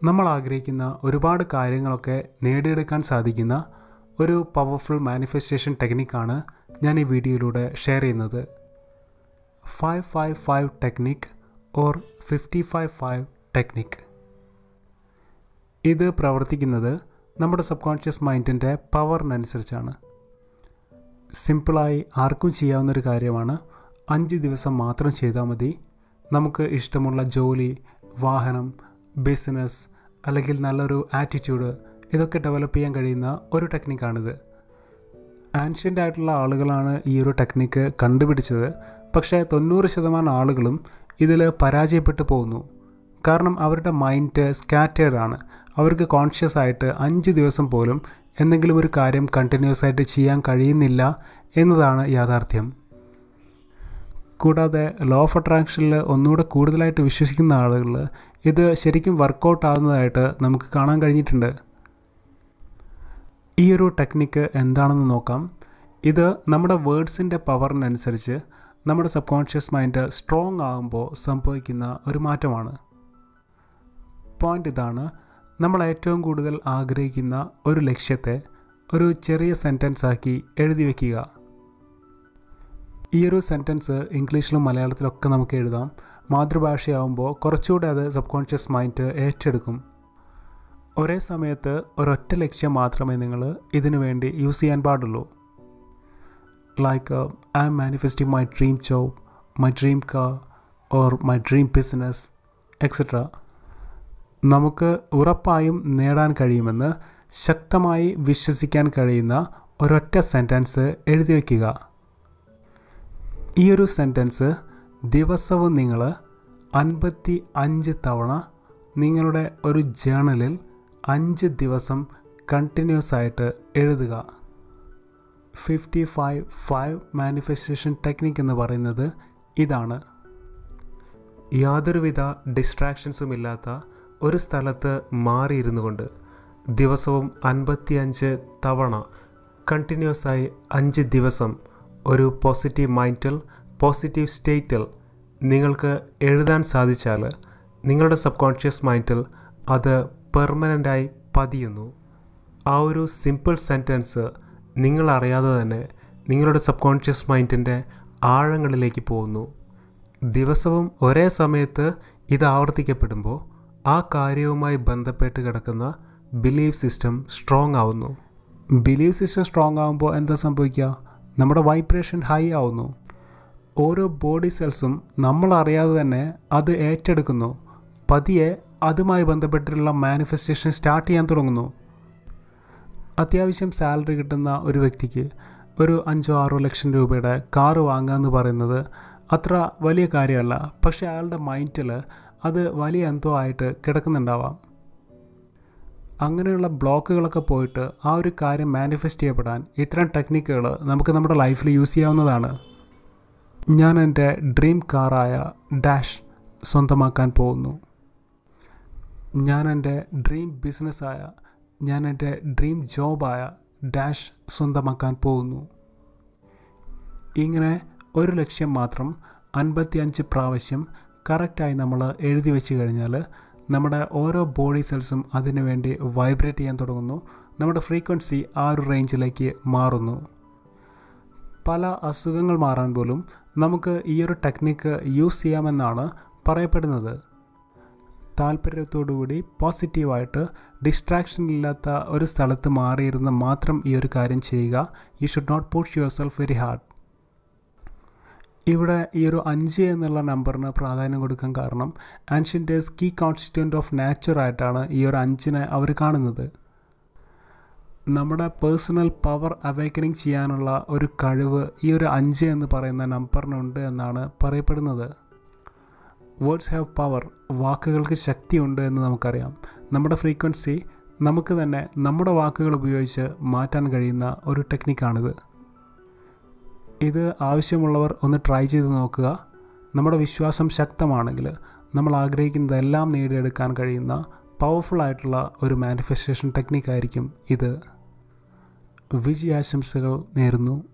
നമ്മൾ ആഗ്രഹിക്കുന്ന ഒരുപാട് കാര്യങ്ങളൊക്കെ നേടിയെടുക്കാൻ സാധിക്കുന്ന ഒരു പവർഫുൾ മാനിഫെസ്റ്റേഷൻ ടെക്നിക്കാണ് ഞാൻ ഈ വീഡിയോയിലൂടെ ഷെയർ ചെയ്യുന്നത് five five five technique or fifty five five technique ഇത് പ്രവർത്തിക്കുന്നത് നമ്മുടെ സബ് കോൺഷ്യസ് മൈൻഡിൻ്റെ പവറിനനുസരിച്ചാണ് സിമ്പിളായി ആർക്കും ചെയ്യാവുന്നൊരു കാര്യമാണ് അഞ്ച് ദിവസം മാത്രം ചെയ്താൽ മതി നമുക്ക് ഇഷ്ടമുള്ള ജോലി വാഹനം ബിസിനസ് അല്ലെങ്കിൽ നല്ലൊരു ആറ്റിറ്റ്യൂഡ് ഇതൊക്കെ ഡെവലപ്പ് ചെയ്യാൻ കഴിയുന്ന ഒരു ടെക്നിക്കാണിത് ആൻഷ്യൻ്റ് ആയിട്ടുള്ള ആളുകളാണ് ഈ ഒരു ടെക്നിക്ക് കണ്ടുപിടിച്ചത് പക്ഷേ തൊണ്ണൂറ് ശതമാനം ആളുകളും ഇതിൽ പരാജയപ്പെട്ടു പോകുന്നു കാരണം അവരുടെ മൈൻഡ് സ്കാറ്റേഡ് ആണ് അവർക്ക് കോൺഷ്യസ് ആയിട്ട് അഞ്ച് ദിവസം പോലും എന്തെങ്കിലും ഒരു കാര്യം കണ്ടിന്യൂസ് ആയിട്ട് ചെയ്യാൻ കഴിയുന്നില്ല എന്നതാണ് യാഥാർത്ഥ്യം കൂടാതെ ലോ ഓഫ് അട്രാക്ഷനിൽ ഒന്നുകൂടെ കൂടുതലായിട്ട് വിശ്വസിക്കുന്ന ആളുകൾ ഇത് ശരിക്കും വർക്കൗട്ട് ആകുന്നതായിട്ട് നമുക്ക് കാണാൻ കഴിഞ്ഞിട്ടുണ്ട് ഈ ഒരു ടെക്നിക്ക് എന്താണെന്ന് നോക്കാം ഇത് നമ്മുടെ വേർഡ്സിൻ്റെ പവറിനനുസരിച്ച് നമ്മുടെ സബ് കോൺഷ്യസ് മൈൻഡ് സ്ട്രോങ് ആകുമ്പോൾ സംഭവിക്കുന്ന ഒരു മാറ്റമാണ് പോയിൻ്റ് ഇതാണ് നമ്മൾ ഏറ്റവും കൂടുതൽ ആഗ്രഹിക്കുന്ന ഒരു ലക്ഷ്യത്തെ ഒരു ചെറിയ സെൻറ്റൻസ് ആക്കി എഴുതി വയ്ക്കുക ഈ ഒരു സെൻറ്റൻസ് ഇംഗ്ലീഷിലും മലയാളത്തിലൊക്കെ നമുക്ക് എഴുതാം മാതൃഭാഷയാവുമ്പോൾ കുറച്ചുകൂടെ അത് സബ് കോൺഷ്യസ് മൈൻഡ് ഏറ്റെടുക്കും ഒരേ സമയത്ത് ഒരൊറ്റ ലക്ഷ്യം മാത്രമേ നിങ്ങൾ ഇതിനു വേണ്ടി യൂസ് ചെയ്യാൻ പാടുള്ളൂ like I'm manifesting my dream job my dream car or my dream business etcetera നമുക്ക് ഉറപ്പായും നേടാൻ കഴിയുമെന്ന് ശക്തമായി വിശ്വസിക്കാൻ കഴിയുന്ന ഒരൊറ്റ സെൻറ്റൻസ് എഴുതി വയ്ക്കുക ഈ ഒരു സെൻറ്റൻസ് ദിവസവും നിങ്ങൾ അൻപത്തി അഞ്ച് തവണ നിങ്ങളുടെ ഒരു ജേണലിൽ അഞ്ച് ദിവസം കണ്ടിന്യൂസ് ആയിട്ട് എഴുതുക fifty five five manifestation technique എന്ന് പറയുന്നത് ഇതാണ് യാതൊരുവിധ ഡിസ്ട്രാക്ഷൻസും ഇല്ലാത്ത ഒരു സ്ഥലത്ത് മാറിയിരുന്നു കൊണ്ട് ദിവസവും അൻപത്തിയഞ്ച് തവണ കണ്ടിന്യൂസ് ആയി അഞ്ച് ദിവസം ഒരു പോസിറ്റീവ് മൈൻഡിൽ പോസിറ്റീവ് സ്റ്റേറ്റിൽ നിങ്ങൾക്ക് എഴുതാൻ സാധിച്ചാൽ നിങ്ങളുടെ സബ് കോൺഷ്യസ് മൈൻഡിൽ അത് പെർമനൻ്റായി പതിയുന്നു ആ ഒരു സിമ്പിൾ സെൻറ്റൻസ് നിങ്ങൾ അറിയാതെ തന്നെ നിങ്ങളുടെ സബ് കോൺഷ്യസ് മൈൻഡിൻ്റെ ആഴങ്ങളിലേക്ക് പോകുന്നു ദിവസവും ഒരേ സമയത്ത് ഇത് ആവർത്തിക്കപ്പെടുമ്പോൾ ആ കാര്യവുമായി ബന്ധപ്പെട്ട് കിടക്കുന്ന ബിലീവ് സിസ്റ്റം സ്ട്രോങ് ആവുന്നു ബിലീവ് സിസ്റ്റം സ്ട്രോങ് ആകുമ്പോൾ എന്താ സംഭവിക്കുക നമ്മുടെ വൈബ്രേഷൻ ഹൈ ആവുന്നു ഓരോ ബോഡി സെൽസും നമ്മൾ അറിയാതെ തന്നെ അത് ഏറ്റെടുക്കുന്നു പതിയെ അതുമായി ബന്ധപ്പെട്ടിട്ടുള്ള മാനിഫെസ്റ്റേഷൻ സ്റ്റാർട്ട് ചെയ്യാൻ തുടങ്ങുന്നു അത്യാവശ്യം സാലറി കിട്ടുന്ന ഒരു വ്യക്തിക്ക് ഒരു അഞ്ചോ ആറോ ലക്ഷം രൂപയുടെ കാറ് വാങ്ങുക എന്ന് പറയുന്നത് അത്ര വലിയ കാര്യമല്ല പക്ഷേ അയാളുടെ മൈൻഡിൽ അത് വലിയ എന്തോ ആയിട്ട് കിടക്കുന്നുണ്ടാവാം അങ്ങനെയുള്ള ബ്ലോക്കുകളൊക്കെ പോയിട്ട് ആ ഒരു കാര്യം മാനിഫെസ്റ്റ് ചെയ്യപ്പെടാൻ ഇത്തരം ടെക്നിക്കുകൾ നമുക്ക് നമ്മുടെ ലൈഫിൽ യൂസ് ചെയ്യാവുന്നതാണ് ഞാൻ എൻ്റെ ഡ്രീം കാറായ ഡാഷ് സ്വന്തമാക്കാൻ പോകുന്നു ഞാൻ എൻ്റെ ഡ്രീം ബിസിനസ്സായ ഞാൻ എൻ്റെ ഡ്രീം ജോബായ ഡാഷ് സ്വന്തമാക്കാൻ പോകുന്നു ഇങ്ങനെ ഒരു ലക്ഷ്യം മാത്രം അൻപത്തിയഞ്ച് പ്രാവശ്യം കറക്റ്റായി നമ്മൾ എഴുതി വെച്ച് കഴിഞ്ഞാൽ നമ്മുടെ ഓരോ ബോഡി സെൽസും അതിനു വേണ്ടി വൈബ്രേറ്റ് ചെയ്യാൻ തുടങ്ങുന്നു നമ്മുടെ ഫ്രീക്വൻസി ആ ഒരു റേഞ്ചിലേക്ക് മാറുന്നു പല അസുഖങ്ങൾ മാറാൻ പോലും നമുക്ക് ഈ ഒരു ടെക്നിക്ക് യൂസ് ചെയ്യാമെന്നാണ് പറയപ്പെടുന്നത് താല്പര്യത്തോടുകൂടി പോസിറ്റീവായിട്ട് ഡിസ്ട്രാക്ഷൻ ഇല്ലാത്ത ഒരു സ്ഥലത്ത് മാറിയിരുന്ന് മാത്രം ഈ ഒരു കാര്യം ചെയ്യുക you should not push yourself very hard ഇവിടെ ഈ ഒരു അഞ്ച് എന്നുള്ള നമ്പറിന് പ്രാധാന്യം കൊടുക്കാൻ കാരണം ancients key constituent of nature ആയിട്ടാണ് ഈ ഒരു അഞ്ചിനെ അവർ കാണുന്നത് നമ്മുടെ പേഴ്സണൽ പവർ അവേക്കനിങ് ചെയ്യാനുള്ള ഒരു കഴിവ് ഈ ഒരു അഞ്ച് എന്ന് പറയുന്ന നമ്പറിനുണ്ട് എന്നാണ് പറയപ്പെടുന്നത് വേർഡ്സ് ഹാവ് പവർ വാക്കുകൾക്ക് ശക്തിയുണ്ട് എന്ന് നമുക്കറിയാം നമ്മുടെ ഫ്രീക്വൻസി നമുക്ക് തന്നെ നമ്മുടെ വാക്കുകൾ ഉപയോഗിച്ച് മാറ്റാൻ കഴിയുന്ന ഒരു ടെക്നിക്കാണിത് ഇത് ആവശ്യമുള്ളവർ ഒന്ന് ട്രൈ ചെയ്ത് നോക്കുക നമ്മുടെ വിശ്വാസം ശക്തമാണെങ്കിൽ നമ്മൾ ആഗ്രഹിക്കുന്നതെല്ലാം നേടിയെടുക്കാൻ കഴിയുന്ന പവർഫുൾ ആയിട്ടുള്ള ഒരു മാനിഫെസ്റ്റേഷൻ ടെക്നിക്കായിരിക്കും ഇത് വിജയാശംസകൾ നേരുന്നു